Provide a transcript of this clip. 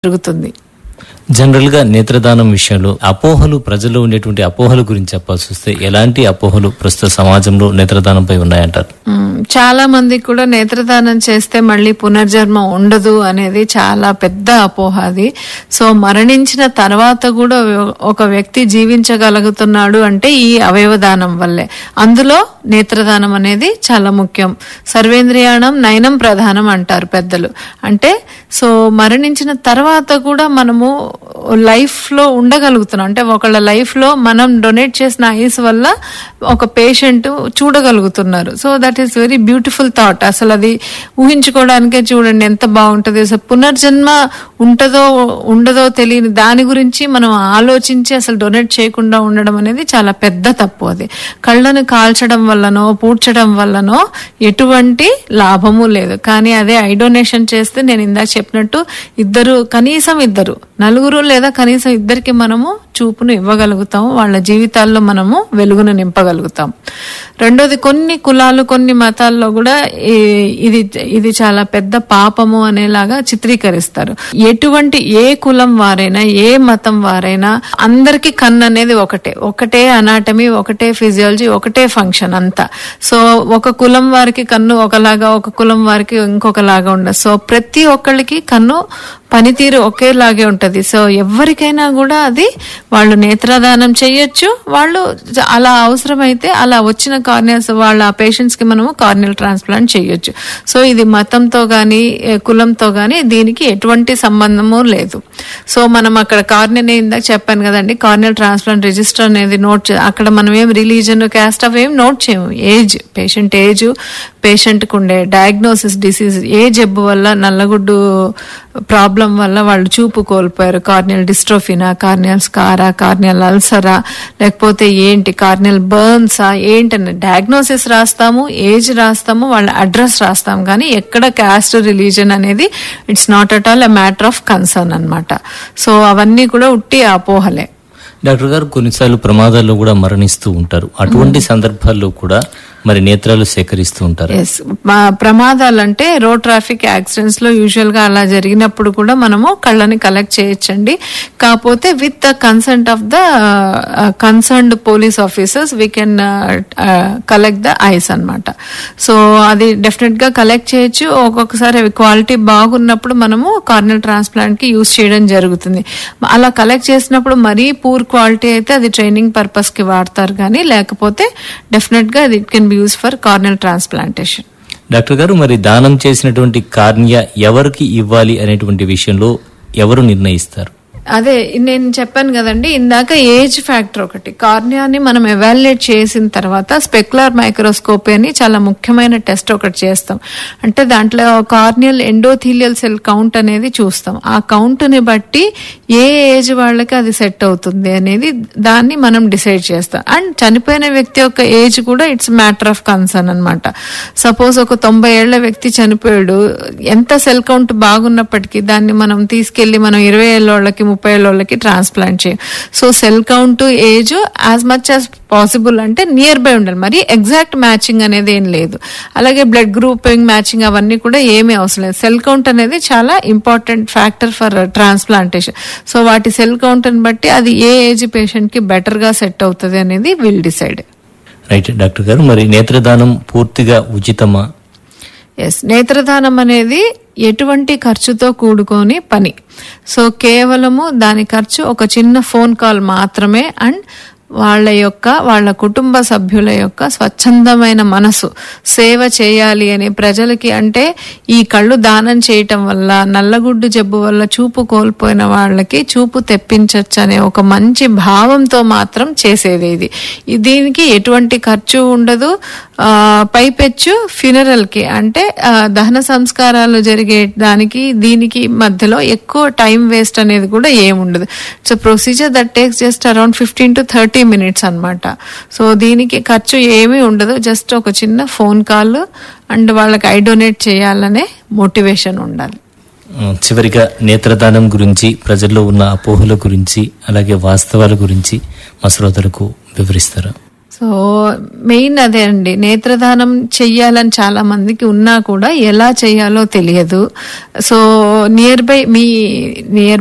జరుగుతుంది జనరల్ గా నేత్రదానం విషయంలో అపోహలు ప్రజల్లో ఉండేటువంటి అపోహల గురించి చెప్పాల్సి వస్తే ఎలాంటి అపోహలు ప్రస్తుత సమాజంలో నేత్రదానంపై ఉన్నాయంటారు మ్మ్. చాలా మందికి కూడా నేత్రదానం చేస్తే మళ్ళీ పునర్జన్మ ఉండదు అనేది చాలా పెద్ద అపోహ అది సో మరణించిన తర్వాత కూడా ఒక వ్యక్తి జీవించగలుగుతున్నాడు అంటే ఈ అవయవదానం వల్లే అందులో నేత్రదానం అనేది చాలా ముఖ్యం సర్వేంద్రియాణం నయనం ప్రధానం అంటారు పెద్దలు అంటే సో మరణించిన తర్వాత కూడా మనము లైఫ్ లో ఉండగలుగుతున్నాం అంటే ఒకళ్ళ లైఫ్ లో మనం డొనేట్ చేసిన ఐస్ వల్ల ఒక పేషెంట్ చూడగలుగుతున్నారు so that is very beautiful thought అసలు అది ఊహించుకోవడానికే చూడండి ఎంత బాగుంటది అసలు పునర్జన్మ ఉంటదో ఉండదో తెలియని దాని గురించి మనం ఆలోచించి అసలు డొనేట్ చేయకుండా ఉండడం అనేది చాలా పెద్ద తప్పు అది కళ్ళను కాల్చడం వల్లనో పూడ్చడం వల్లనో ఎటువంటి లాభము లేదు కానీ అదే ఐ డొనేషన్ చేస్తే నేను ఇందాక చెప్పినట్టు ఇద్దరు కనీసం ఇద్దరు నలుగురు లేదా కనీసం ఇద్దరికి మనము చూపును ఇవ్వగలుగుతాం వాళ్ళ జీవితాల్లో మనము వెలుగును నింపగలుగుతాం రెండోది కొన్ని కులాలు కొన్ని మతాల్లో కూడా ఈ- ఇది ఇది చాలా పెద్ద పాపము అనేలాగా చిత్రీకరిస్తారు ఎటువంటి ఏ కులం వారైనా ఏ మతం వారైనా అందరికి కన్ను అనేది ఒకటే ఒకటే అనాటమీ ఒకటే ఫిజియాలజీ ఒకటే ఫంక్షన్ అంతా సో ఒక కులం వారికి కన్ను ఒకలాగా ఒక కులం వారికి ఇంకొకలాగా ఉండదు సో ప్రతి ఒక్కళ్ళకి కన్ను పనితీరు ఒకేలాగే ఉంటది సో ఎవరికైనా కూడా అది వాళ్ళు నేత్రదానం చేయొచ్చు వాళ్ళు జ- అలా అవసరమైతే అలా వచ్చిన కార్నియల్స్ వాళ్ళ పేషెంట్స్ కి మనము కార్నియల్ ట్రాన్స్ప్లాంట్ చేయొచ్చు సో ఇది మతంతో గాని ఏ, కులంతో గాని దీనికి ఎటువంటి సంబంధము లేదు సో మనం అక్కడ కార్నియల్ ఇందాక చెప్పాను కదండి కార్నియల్ ట్రాన్స్ప్లాంట్ రిజిస్టర్ అనేది నోట్ చే- అక్కడ మనం ఏం రిలీజన్ క్యాస్ట్ అవి ఏం నోట్ చేయము ఏజ్ పేషెంట్ ఏజ్ పేషెంట్ కు ఉండే డయాగ్నోసిస్ డిసీజ్ ఏ జబ్బు వల్ల నల్లగుడ్డు ప్రాబ్లం వల్ల వాళ్ళు చూపు కోల్పోయారు కార్నియల్ డిస్ట్రోఫినా కార్నియల్ స్కారా కార్నియల్ అల్సరా లేకపోతే ఏంటి కార్నియల్ బర్న్సా ఏంటని డయాగ్నోసిస్ రాస్తాము ఏజ్ రాస్తాము వాళ్ళ అడ్రస్ రాస్తాం కానీ ఎక్కడ క్యాస్ట్ రిలీజన్ అనేది it's not at all a matter of concern అన్నమాట సో అవన్నీ కూడా ఉట్టి అపోహలే డాక్టర్ గారు కొన్నిసార్లు ప్రమాదాల్లో కూడా మరణిస్తూ ఉంటారు అటువంటి సందర్భాల్లో కూడా మరి నేత్రాలు సేకరిస్తూ ఉంటారు ఎస్ ప్రమాదాలు అంటే రోడ్ ట్రాఫిక్ యాక్సిడెంట్స్ లో యూజువల్ గా అలా జరిగినప్పుడు కూడా మనము కళ్ళని కలెక్ట్ చేయొచ్చండి కాకపోతే with the consent of the concerned police officers we can collect the eyes అన్నమాట సో అది డెఫినెట్ గా కలెక్ట్ చేయొచ్చు ఒక్కొక్కసారి అవి క్వాలిటీ బాగున్నప్పుడు మనము కార్నల్ ట్రాన్స్ప్లాంట్ కి యూస్ చేయడం జరుగుతుంది అలా కలెక్ట్ చేసినప్పుడు మరీ పూర్ క్వాలిటీ అయితే అది ట్రైనింగ్ పర్పస్ కి వాడతారు కానీ లేకపోతే డెఫినెట్ గా it can be use for corneal transplantation doctor గారు మరి దానం చేసినటువంటి కార్నియా ఎవరికి ఇవ్వాలి అనేటువంటి విషయంలో ఎవరు నిర్ణయిస్తారు అదే నేను చెప్పాను కదండి ఇందాక ఏజ్ ఫ్యాక్టర్ ఒకటి కార్నియాని మనం ఎవాల్యుయేట్ చేసిన తర్వాత స్పెక్యులర్ మైక్రోస్కోపీ అని చాలా ముఖ్యమైన టెస్ట్ ఒకటి చేస్తాం అంటే దాంట్లో కార్నియల్ ఎండోథీలియల్ సెల్ కౌంట్ అనేది చూస్తాం ఆ కౌంట్ ని బట్టి ఏ ఏజ్ వాళ్ళకి అది సెట్ అవుతుంది అనేది దాన్ని మనం డిసైడ్ చేస్తాం అండ్ చనిపోయిన వ్యక్తి యొక్క ఏజ్ కూడా ఇట్స్ మ్యాటర్ ఆఫ్ కన్సర్న్ అనమాట సపోజ్ ఒక తొంభై ఏళ్ల వ్యక్తి చనిపోయాడు ఎంత సెల్ కౌంట్ బాగున్నప్పటికీ దాన్ని మనం తీసుకెళ్లి మనం ఇరవై ఏళ్ళకి ముప్పై ఏళ్ళకి ట్రాన్స్ప్లాంట్ చేయం so cell count age as much as possible అంటే నియర్ బై ఉండాలి మరి ఎగ్జాక్ట్ మ్యాచింగ్ అనేది ఏం లేదు అలాగే బ్లడ్ గ్రూపింగ్ మ్యాచింగ్ అవన్నీ కూడా ఏమీ అవసరం లేదు సెల్ కౌంట్ అనేది చాలా important factor for transplantation so వాటి సెల్ కౌంట్ ని బట్టి అది ఏ ఏజ్ పేషెంట్ కి బెటర్ గా సెట్ అవుతుంది అనేది విల్ డిసైడ్ రైట్ డాక్టర్ గారు మరి నేత్రదానం పూర్తిగా ఉచితమా ఎస్ నేత్రదానం అనేది ఎటువంటి ఖర్చుతో కూడుకొని పని సో కేవలము దాని ఖర్చు ఒక చిన్న ఫోన్ కాల్ మాత్రమే అండ్ వాళ్ళ యొక్క వాళ్ళ కుటుంబ సభ్యుల యొక్క స్వచ్ఛందమైన మనసు సేవ చేయాలి అని ప్రజలకి అంటే ఈ కళ్ళు దానం చేయటం వల్ల నల్లగుడ్డు జబ్బు వల్ల చూపు కోల్పోయిన వాళ్ళకి చూపు తెప్పించవచ్చు అనే ఒక మంచి భావంతో మాత్రం చేసేది ఇది ఈ- దీనికి ఎటువంటి ఖర్చు ఉండదు ఆ, పైపెచ్చు ఫ్యూనరల్ కి అంటే ఆ, దహన సంస్కారాలు జరిగే దానికి దీనికి మధ్యలో ఎక్కువ టైం వేస్ట్ అనేది కూడా ఏముండదు so procedure that takes just around fifteen to thirty minutes అన్నమాట సో దీనికి ఖర్చు ఏమీ ఉండదు జస్ట్ ఒక చిన్న ఫోన్ కాల్ అండ్ వాళ్ళకి ఐ డొనేట్ చేయాలనే మోటివేషన్ ఉండాలి ఆ, చివరిగా నేత్రదానం గురించి ప్రజల్లో ఉన్న అపోహల గురించి అలాగే వాస్తవాల గురించి మా శ్రోతలకు వివరిస్తారా సో సో మెయిన్ అదే అండి నేత్రదానం చెయ్యాలని చాలా మందికి ఉన్నా కూడా ఎలా చేయాలో తెలియదు సో నియర్ బై మీ నియర్